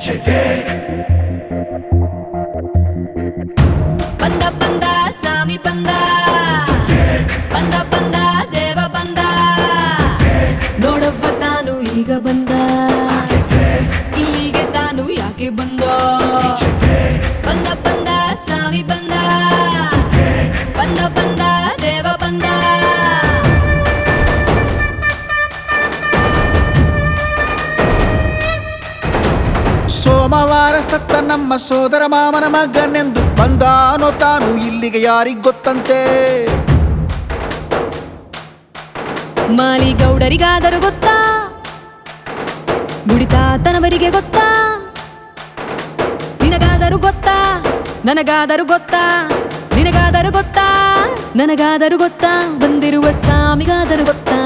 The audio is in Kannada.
ಬಂದ ಬಂದ ಸ್ವಾಮಿ ಬಂದ ಬಂದ ಬಂದ ದೇವ ಬಂದ ನೋಡವ್ವ ತಾನು ಈಗ ಬಂದ ಇಲ್ಲಿಗೆ ತಾನು ಯಾಕೆ ಬಂದ ಬಂದ ಬಂದ ಸ್ವಾಮಿ ಬಂದ ಬಂದ ಬಂದ ದೇವ ಬಂದ ಸೋಮವಾರ ಸತ್ತ ನಮ್ಮ ಸೋದರ ಮಾಮನ ಮಗನೆಂದು ಬಂದಾನೋ ತಾನು ಇಲ್ಲಿಗೆ ಯಾರಿಗ್ ಗೊತ್ತಂತೆ ಮಾಲಿಗೌಡರಿಗಾದರೂ ಗೊತ್ತಾ ಗುಡಿತಾತನವರಿಗೆ ಗೊತ್ತಾ ನಿನಗಾದರೂ ಗೊತ್ತಾ ನನಗಾದರೂ ಗೊತ್ತಾ ನಿನಗಾದರೂ ಗೊತ್ತಾ ನನಗಾದರೂ ಗೊತ್ತಾ ಬಂದಿರುವ ಸ್ವಾಮಿಗಾದರೂ ಗೊತ್ತಾ